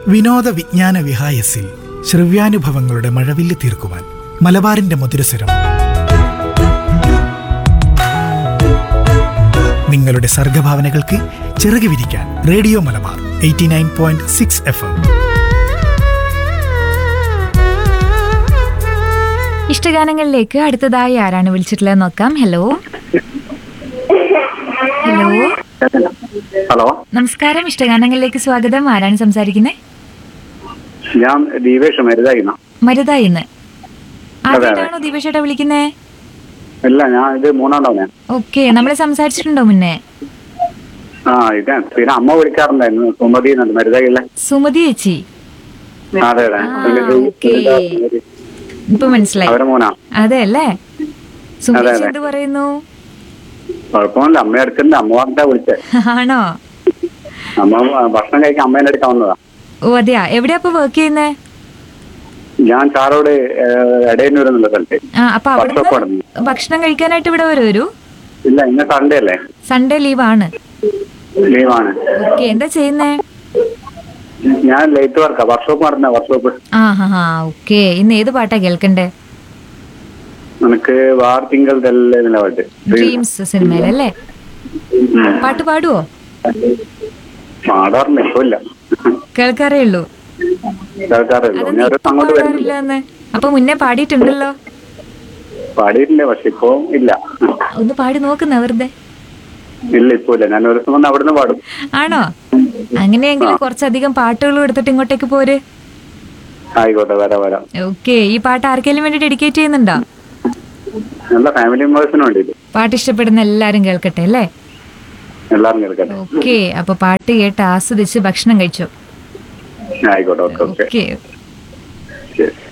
വിനോദ വിജ്ഞാന വിഹായസിൽ ശ്രവ്യാനുഭവങ്ങളുടെ മഴവില്ല് തീർക്കുവാൻ മലബാറിന്റെ മധുരസ്വരം നിങ്ങളുടെ സർഗഭാവനകൾക്ക് ചിറക് വിരിക്കാൻ radio Malabar eighty nine point six F M ഇഷ്ടഗാനങ്ങളിലേക്ക് അടുത്തതായി ആരാണ് വിളിച്ചിട്ടുള്ളത് നോക്കാം ഹലോ ഹലോ ഹലോ നമസ്കാരം ഇഷ്ടഗാനങ്ങളിലേക്ക് സ്വാഗതം ആരാണ് സംസാരിക്കുന്നത് ഞാൻ ദീപേഷ് മരുതായിന്ന മരുത ഇന്ന് അതെ. ആദ്യമായിട്ടാണോ ദീപേഷേട്ടാ വിളിക്കുന്നേ ഇല്ല ഞാൻ ഇത് മൂന്നാം തവണ ഓക്കെ നമ്മൾ സംസാരിച്ചിട്ടുണ്ടോ മുന്നേ ആ ഇത് പിന്നെ അമ്മ വിളിക്കാറുണ്ടായിരുന്നു സുമതി എന്നുണ്ട് മരുതായില്ലേ സുമതി ചേച്ചി അതെ അതെ ആ, ഇത് ഓക്കേ. ഇപ്പൊ മനസ്സിലായി അവരെ മോനാ അതെ അല്ലേ സുമതി അതെ, ചേച്ചി അതെ. എന്ത് പറയുന്നു കുഴപ്പമില്ല അമ്മ എടുക്കുന്നുണ്ട് അമ്മ പറഞ്ഞാ വിളിച്ചേ ആണോ അമ്മ ഭക്ഷണം കഴിക്കാൻ അമ്മേനെ അടുക്കാൻ വന്നതാ ഓ അതെയാ എവിടെയാ അപ്പൊ വർക്ക് ചെയ്യുന്നേ ഞാൻ ചാറോട് എടയന്നൂർ എന്നുള്ള സ്ഥലത്ത് ആ അപ്പൊ വർക്ക്ഷോപ്പ് അവിടുന്ന് നടന്നു ഭക്ഷണം കഴിക്കാനായിട്ട് ഇവിടെ വരും ഒരു ഇല്ല ഇന്ന് സൺഡേ അല്ലേ സൺഡേ ലീവാണ് ലീവാണ് ഓക്കെ എന്താ ചെയ്യുന്നേ ഞാൻ ലേറ്റ് വർക്കാ വർക്ക്ഷോപ്പ് നടന്ന വർക്ക്ഷോപ്പ് ആ ഹാ ഹാ ഓക്കെ ഇന്ന് ഏത് പാട്ടാ കേൾക്കണ്ടേ നിനക്ക് വാർ തിങ്കൾ തെല്ലേ എന്നുള്ള പാട്ട് ഡ്രീംസ് സിനിമയിലല്ലേ പാട്ട് പാടുവോ പാടാറില്ല ഇപ്പൊ ഇല്ല കേൾക്കാറേ ഉള്ളൂ കേൾക്കാറില്ല അതെന്താ ഞാൻ ഒരു ഇപ്പൊ അങ്ങോട്ട് വരുന്നില്ല പാടാറില്ല എന്ന് അപ്പൊ മുന്നേ പാടിയിട്ടുണ്ടല്ലോ പാടിയിട്ടില്ല പക്ഷെ ഇപ്പൊ ഇല്ല ഒന്ന് പാടി നോക്കുന്ന വെറുതെ ഇല്ല ഇപ്പൊ ഇല്ല ഞാൻ ഒരു ദിവസം വന്ന് അവിടുന്ന് പാടും ആണോ അങ്ങനെയെങ്കിൽ കുറച്ചധികം പാട്ടുകളും എടുത്തിട്ട് ഇങ്ങോട്ടേക്ക് പോര് ആയിക്കോട്ടെ വരാം വരാം ഓക്കെ ഈ പാട്ട് ആർക്കെങ്കിലും വേണ്ടി ഡെഡിക്കേറ്റ് ചെയ്യുന്നുണ്ടോ നല്ല ഫാമിലി മെമ്പേഴ്സിന് വേണ്ടിയിട്ട് പാട്ട് ഇഷ്ടപ്പെടുന്ന എല്ലാരും കേൾക്കട്ടെ അല്ലേ എല്ലാവരും കേൾക്കട്ടെ ഓക്കെ അപ്പൊ പാട്ട് കേട്ട് ആസ്വദിച്ച് ഭക്ഷണം കഴിച്ചോ ആയിക്കോട്ടെ ഓക്കെ ഓക്കെ ഓക്കെ ശരി